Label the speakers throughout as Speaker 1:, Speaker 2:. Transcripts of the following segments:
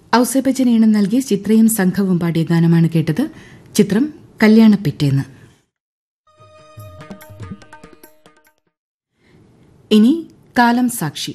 Speaker 1: ഔസേബച്ചൻ ഈണം നൽകി ചിത്രയും സംഘവും പാടിയ ഗാനമാണ് കേട്ടത് ചിത്രം കല്യാണപ്പിറ്റേന്ന് ഇനി കാലം സാക്ഷി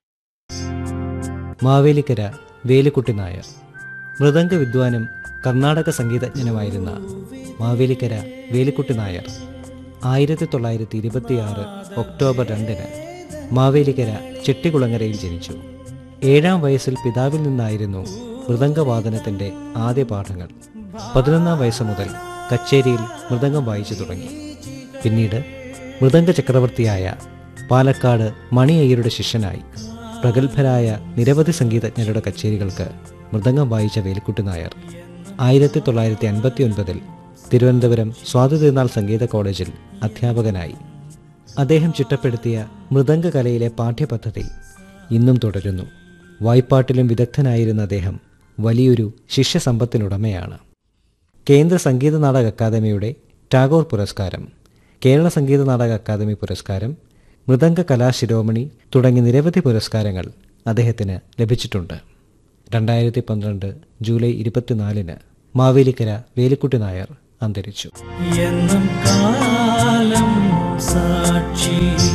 Speaker 2: മാവേലിക്കര വേലുക്കുട്ടി നായർ മൃദംഗ വിദ്വാനും കർണാടക സംഗീതജ്ഞനുമായിരുന്ന മാവേലിക്കര വേലുക്കുട്ടി നായർ ആയിരത്തി തൊള്ളായിരത്തി ഇരുപത്തിയാറ് ഒക്ടോബർ രണ്ടിന് മാവേലിക്കര ചെട്ടികുളങ്ങരയിൽ ജനിച്ചു ഏഴാം വയസ്സിൽ പിതാവിൽ നിന്നായിരുന്നു മൃദംഗവാദനത്തിൻ്റെ ആദ്യ പാഠങ്ങൾ പതിനൊന്നാം വയസ്സ് മുതൽ കച്ചേരിയിൽ മൃദംഗം വായിച്ചു തുടങ്ങി പിന്നീട് മൃദംഗ ചക്രവർത്തിയായ പാലക്കാട് മണി അയ്യരുടെ ശിഷ്യനായി പ്രഗത്ഭരായ നിരവധി സംഗീതജ്ഞരുടെ കച്ചേരികൾക്ക് മൃദംഗം വായിച്ച വേലുക്കുട്ടി നായർ ആയിരത്തി തൊള്ളായിരത്തി അൻപത്തി ഒൻപതിൽ തിരുവനന്തപുരം സ്വാതിതിരുനാൾ സംഗീത കോളേജിൽ അധ്യാപകനായി അദ്ദേഹം ചിട്ടപ്പെടുത്തിയ മൃദംഗ കലയിലെ പാഠ്യപദ്ധതി ഇന്നും തുടരുന്നു വായ്പാട്ടിലും വിദഗ്ധനായിരുന്ന അദ്ദേഹം വലിയൊരു ശിഷ്യസമ്പത്തിനുടമയാണ് കേന്ദ്ര സംഗീത നാടക അക്കാദമിയുടെ ടാഗോർ പുരസ്കാരം കേരള സംഗീത നാടക അക്കാദമി പുരസ്കാരം മൃദംഗ കലാശിരോമണി തുടങ്ങി നിരവധി പുരസ്കാരങ്ങൾ അദ്ദേഹത്തിന് ലഭിച്ചിട്ടുണ്ട് രണ്ടായിരത്തി പന്ത്രണ്ട് ജൂലൈ ഇരുപത്തിനാലിന് മാവേലിക്കര വേലിക്കുട്ടി നായർ അന്തരിച്ചു
Speaker 3: എന്നും കാലം സാക്ഷി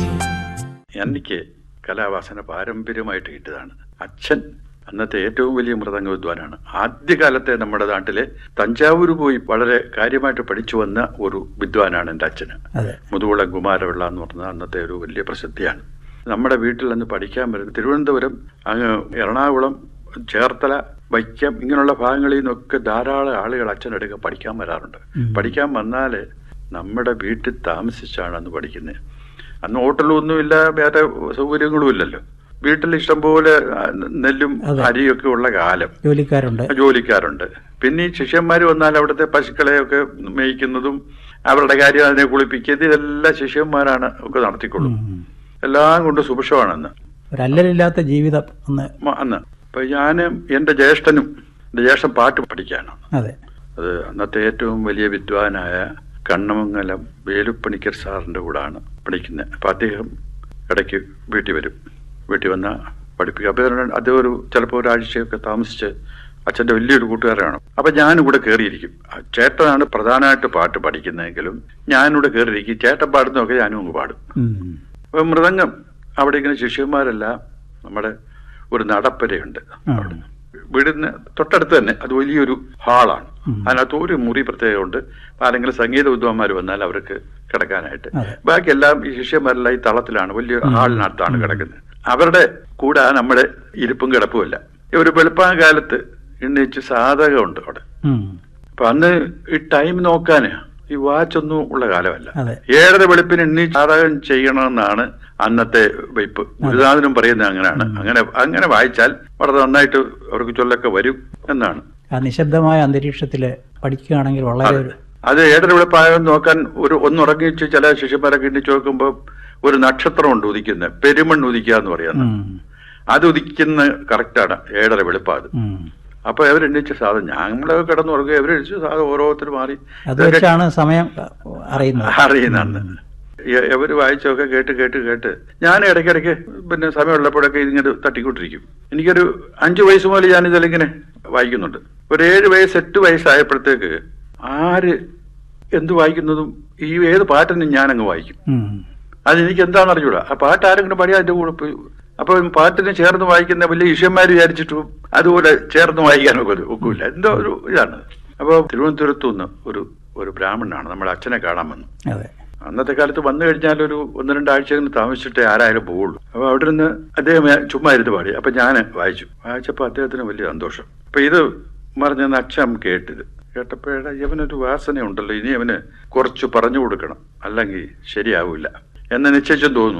Speaker 4: എനിക്ക് കലാവാസന പാരമ്പര്യമായിട്ട് കിട്ടിയതാണ് അച്ഛൻ അന്നത്തെ ഏറ്റവും വലിയ മൃദംഗ വിദ്വാനാണ് ആദ്യകാലത്തെ നമ്മുടെ നാട്ടിലെ തഞ്ചാവൂർ പോയി വളരെ കാര്യമായിട്ട് പഠിച്ചു വന്ന ഒരു വിദ്വാനാണ് എൻ്റെ അച്ഛന്
Speaker 3: അതെ
Speaker 4: മുതുകുളം കുമാരപിള്ള എന്ന് പറഞ്ഞത് അന്നത്തെ ഒരു വലിയ പ്രസിദ്ധിയാണ് നമ്മുടെ വീട്ടിൽ നിന്ന് പഠിക്കാൻ വരുന്നത് തിരുവനന്തപുരം അങ്ങ് എറണാകുളം ചേർത്തല വൈക്കം ഇങ്ങനെയുള്ള ഭാഗങ്ങളിൽ നിന്നൊക്കെ ധാരാളം ആളുകൾ അച്ഛനടുക്ക പഠിക്കാൻ വരാറുണ്ട് പഠിക്കാൻ വന്നാൽ നമ്മുടെ വീട്ടിൽ താമസിച്ചാണ് അന്ന് പഠിക്കുന്നത് അന്ന് ഹോട്ടലൊന്നുമില്ല വേറെ സൗകര്യങ്ങളും ഇല്ലല്ലോ വീട്ടിൽ ഇഷ്ടംപോലെ ആ, നെല്ലും അരിയൊക്കെ ഉള്ള കാലം
Speaker 3: ജോലിക്കാരുണ്ട്
Speaker 4: ജോലിക്കാരുണ്ട് പിന്നെ ഈ ശിഷ്യന്മാർ വന്നാൽ അവിടുത്തെ പശുക്കളെയൊക്കെ മേയ്ക്കുന്നതും അവരുടെ കാര്യം അതിനെ കുളിപ്പിക്കുന്നത് ഇതെല്ലാം ശിഷ്യന്മാരാണ് ഒക്കെ നടത്തിക്കൊള്ളും എല്ലാം കൊണ്ട് സുഭിക്ഷമാണെന്ന്
Speaker 3: ഒരല്ലലില്ലാത്ത ജീവിതം അന്ന്
Speaker 4: മ- അന്ന് അപ്പൊ ഞാനും എന്റെ ജ്യേഷ്ഠനും എന്റെ ജ്യേഷ്ഠൻ പാട്ട് പഠിക്കാനാണ്
Speaker 3: അതെ
Speaker 4: അത് അന്നത്തെ ഏറ്റവും വലിയ വിദ്വാനായ കണ്ണമംഗലം വേലുപ്പണിക്കർ സാറിന്റെ കൂടാണ് പഠിക്കുന്നത് അപ്പൊ അദ്ദേഹം ഇടയ്ക്ക് വീട്ടിൽ വരും വീട്ടിൽ വന്ന പഠിപ്പിക്കുക അപ്പൊ ഇതിന് അദ്ദേഹം ഒരു ചിലപ്പോൾ ഒരാഴ്ചയൊക്കെ താമസിച്ച് അച്ഛന്റെ വലിയൊരു കൂട്ടുകാരാണ് അപ്പൊ ഞാനും കൂടെ കയറിയിരിക്കും ആ ചേട്ടനാണ് പ്രധാനമായിട്ട് പാട്ട് പഠിക്കുന്നതെങ്കിലും ഞാനിവിടെ കയറിയിരിക്കും ചേട്ടൻ പാടുന്നതൊക്കെ ഞാനും അങ്ങ് പാടും
Speaker 3: ഉം.
Speaker 4: അപ്പൊ മൃദംഗം അവിടെ ഇങ്ങനെ ശിഷ്യന്മാരെല്ലാം നമ്മുടെ ഒരു നടപ്പരയുണ്ട് അവിടെ വീടിന് തൊട്ടടുത്ത് തന്നെ അത് വലിയൊരു ഹാളാണ് അതിനകത്ത് ഒരു മുറി പ്രത്യേകമുണ്ട് ആരെങ്കിലും സംഗീത വിദ്വാന്മാർ വന്നാൽ അവർക്ക് കിടക്കാനായിട്ട് ബാക്കി എല്ലാം ഈ ശിഷ്യന്മാരെല്ലാം ഈ തളത്തിലാണ് വലിയ ഹാളിനകത്താണ് കിടക്കുന്നത് അവരുടെ കൂടെ നമ്മുടെ ഇരിപ്പും കിടപ്പുമല്ല ഒരു വെളുപ്പാൻ കാലത്ത് എണ്ണീച്ച് സാധകമുണ്ട് അവിടെ
Speaker 3: ഉം.
Speaker 4: അപ്പൊ അന്ന് ഈ ടൈം നോക്കാന് ഈ വാച്ച് ഒന്നും ഉള്ള കാലമല്ല
Speaker 3: അതെ.
Speaker 4: ഏഴര വെളുപ്പിന് എണ്ണി ചാതകം ചെയ്യണമെന്നാണ് അന്നത്തെ വയ്പ് ഗുരുനാഥനും പറയുന്നത് അങ്ങനെയാണ് അങ്ങനെ അങ്ങനെ വായിച്ചാൽ വളരെ നന്നായിട്ട് അവർക്ക് ചൊല്ലൊക്കെ വരും എന്നാണ്
Speaker 3: ആ നിശബ്ദമായ അന്തരീക്ഷത്തില് പഠിക്കുകയാണെങ്കിൽ വളരെ ഒരു
Speaker 4: അത് ഏഴര വെളുപ്പായം നോക്കാൻ ഒരു ഒന്നുറങ്ങിച്ച് ചില ശിഷ്യന്മാരൊക്കെ എണ്ണിച്ച് നോക്കുമ്പോൾ ഒരു നക്ഷത്രമുണ്ട് ഉദിക്കുന്നത് പെരുമൺ ഉദിക്കുക എന്ന് പറയുന്നത്
Speaker 3: ഉം.
Speaker 4: അത് ഉദിക്കുന്ന കറക്റ്റാണ് ഏഴര വെളുപ്പാത്
Speaker 3: ഉം.
Speaker 4: അപ്പൊ അവരെണ്ണിച്ച സാധനം ഞങ്ങളൊക്കെ കിടന്നുറങ്ങുക അവരെണ്ണിച്ച് സാധനം ഓരോരുത്തർ മാറി
Speaker 3: അത് വെച്ചാണ് സമയം അറിയുന്നത്
Speaker 4: അറിയുന്നുണ്ട് എവര് വായിച്ചൊക്കെ കേട്ട് കേട്ട് കേട്ട് ഞാൻ ഇടയ്ക്കിടയ്ക്ക് പിന്നെ സമയമുള്ളപ്പോഴൊക്കെ ഇതിങ്ങനെ തട്ടിക്കൊണ്ടിരിക്കും എനിക്കൊരു അഞ്ചു വയസ്സ് മുതൽ ഞാൻ ഇതിലിങ്ങനെ വായിക്കുന്നുണ്ട് ഒരു ഏഴ് വയസ്സ് എട്ട് വയസ്സായപ്പോഴത്തേക്ക് ആര് എന്ത് വായിക്കുന്നതും ഈ ഏത് പാട്ടിനും ഞാനങ്ങ് വായിക്കും
Speaker 3: ഉം.
Speaker 4: അതെനിക്ക് എന്താണെന്ന് അറിഞ്ഞൂടാ ആ പാട്ട് ആരെങ്കിലും പാടിയാൽ അതിന്റെ കൂടെ പോയി അപ്പൊ പാട്ടിന് ചേർന്ന് വായിക്കുന്ന വലിയ ഈശ്വന്മാർ വിചാരിച്ചിട്ടും അതുപോലെ ചേർന്ന് വായിക്കാൻ ഒക്കെ ഒക്കില്ല എന്തോ ഒരു ഇതാണ് അപ്പോൾ തിരുവനന്തപുരത്തു നിന്ന് ഒരു ഒരു ബ്രാഹ്മണനാണ് നമ്മുടെ അച്ഛനെ കാണാൻ വന്നു
Speaker 3: അതെ
Speaker 4: അന്നത്തെ കാലത്ത് വന്നു കഴിഞ്ഞാൽ ഒരു ഒന്ന് രണ്ടാഴ്ച താമസിച്ചിട്ടേ ആരായാലും പോവുള്ളൂ അപ്പൊ അവിടെ നിന്ന് അദ്ദേഹം ചുമ്മാ ഇരുന്ന് പാടി അപ്പൊ ഞാൻ വായിച്ചു വായിച്ചപ്പോൾ അദ്ദേഹത്തിന് വലിയ സന്തോഷം അപ്പൊ ഇത് പറഞ്ഞെന്ന് അച്ഛൻ കേട്ടത് കേട്ടപ്പോഴേ ഇവനൊരു വാസന ഉണ്ടല്ലോ ഇനി അവന് കുറച്ച് പറഞ്ഞു കൊടുക്കണം അല്ലെങ്കിൽ ശരിയാവില്ല എന്ന് നിശ്ചയിച്ചും തോന്നുന്നു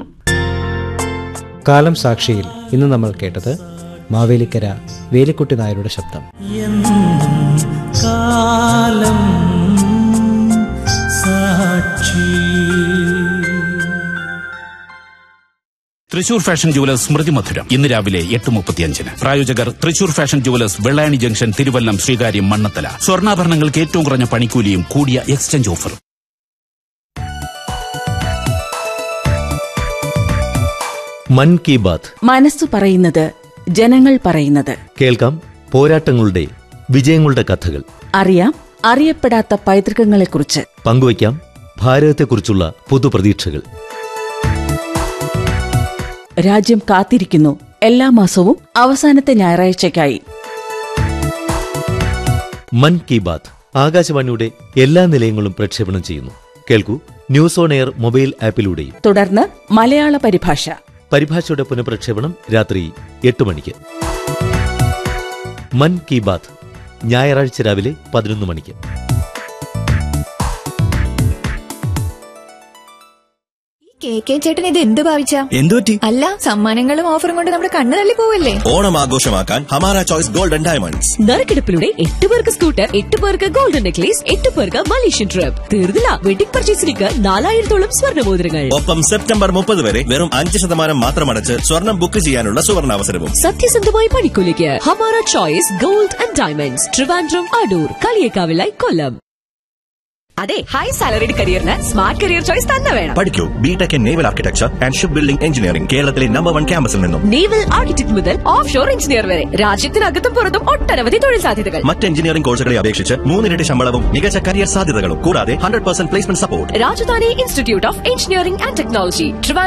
Speaker 2: കാലം സാക്ഷിയിൽ ഇന്ന് നമ്മൾ കേട്ടത് മാവേലിക്കര വേലിക്കുട്ടി നായരുടെ ശബ്ദം
Speaker 3: എന്നും കാലം സാക്ഷി
Speaker 5: തൃശൂർ ഫാഷൻ ജുവലേഴ്സ് സ്മൃതി മധുരം ഇന്ന് രാവിലെ എട്ട് മുപ്പത്തിയഞ്ചിന് പ്രായോജകർ Thrissur fashion jewellers Vellayani junction Thiruvallam Sreekaryam Mannanthala സ്വർണ്ണാഭരണങ്ങൾക്ക് ഏറ്റവും കുറഞ്ഞ പണിക്കൂലിയും കൂടിയ എക്സ്ചേഞ്ച് ഓഫറും
Speaker 6: മൻ കി ബാത്ത്
Speaker 7: മനസ്സു പറയുന്നത് ജനങ്ങൾ പറയുന്നത്
Speaker 6: കേൾക്കാം പോരാട്ടങ്ങളുടെ വിജയങ്ങളുടെ കഥകൾ
Speaker 7: അറിയാം അറിയപ്പെടാത്ത പൈതൃകങ്ങളെക്കുറിച്ച്
Speaker 6: പങ്കുവയ്ക്കാം ഭാരതത്തെക്കുറിച്ചുള്ള പുതുപ്രതീക്ഷകൾ
Speaker 7: രാജ്യം കാത്തിരിക്കുന്നു എല്ലാ മാസവും അവസാനത്തെ ഞായറാഴ്ചയ്ക്കായി
Speaker 6: മൻ കി ബാത്ത് ആകാശവാണിയുടെ എല്ലാ നിലയങ്ങളും പ്രക്ഷേപണം ചെയ്യുന്നു കേൾക്കൂ ന്യൂസ് ഓൺ എയർ മൊബൈൽ ആപ്പിലൂടെയും
Speaker 7: തുടർന്ന് മലയാള പരിഭാഷ
Speaker 6: പരിഭാഷയുടെ പുനഃപ്രക്ഷേപണം രാത്രി എട്ട് മണിക്ക് മൻ കി ബാത്ത് ഞായറാഴ്ച രാവിലെ പതിനൊന്ന് മണിക്ക്
Speaker 8: കെ കെ ചേട്ടൻ ഇത് എന്ത് ഭാവിച്ച
Speaker 9: എന്തുപറ്റി
Speaker 8: അല്ല സമ്മാനങ്ങളും ഓഫറും കൊണ്ട് നമ്മുടെ കണ്ണ് തള്ളി പോവല്ലേ
Speaker 9: ഓണം ആഘോഷമാക്കാൻ ഹമാര ചോയ്സ് ഗോൾഡൻ ഡയമണ്ട്സ്
Speaker 10: നറുക്കെടുപ്പിലൂടെ എട്ട് പേർക്ക് സ്കൂട്ടർ എട്ട് പേർക്ക് ഗോൾഡൻ നെക്ലേസ് എട്ട് പേർക്ക് മലേഷ്യൻ ട്രിപ്പ് തീർന്നില്ല വെഡിംഗ് പർച്ചേസിലേക്ക് നാലായിരത്തോളം സ്വർണ്ണമോതിരങ്ങൾ
Speaker 9: ഒപ്പം സെപ്റ്റംബർ മുപ്പത് വരെ വെറും അഞ്ച് ശതമാനം മാത്രം അടച്ച് സ്വർണം ബുക്ക് ചെയ്യാനുള്ള സുവർണാവസരവും
Speaker 10: സത്യസന്ധമായ പണിക്കൂലിക്ക് Hamara choice gold and diamonds Trivandrum Adoor കളിയേക്കാവിലായി കൊല്ലം അതെ ഹൈ സാലറിഡ് കരിയറിന് സ്മാർട്ട് കരിയർ ചോയ്സ് തന്നെ വേണം
Speaker 9: പഠിക്കൂ B Tech in naval architecture and ship building engineering കേരളത്തിലെ നമ്പർ വൺ ക്യാമ്പസിൽ നിന്നും
Speaker 10: നേവൽ ആർക്കിടെക്ട് മുതൽ ഓഫ് ഷോർ എഞ്ചിനീയർ വരെ രാജ്യത്തിനകത്തും പുറത്തും ഒട്ടനവധി തൊഴിൽ സാധ്യതകൾ
Speaker 9: മറ്റ് എഞ്ചിനീയറിംഗ് കോഴ്സുകളെ അപേക്ഷിച്ച് മൂന്നിരട്ടി ശമ്പളവും മികച്ച കരിയർ സാധ്യതകളും കൂടാതെ hundred percent placement support
Speaker 10: Rajadhani institute of engineering and technology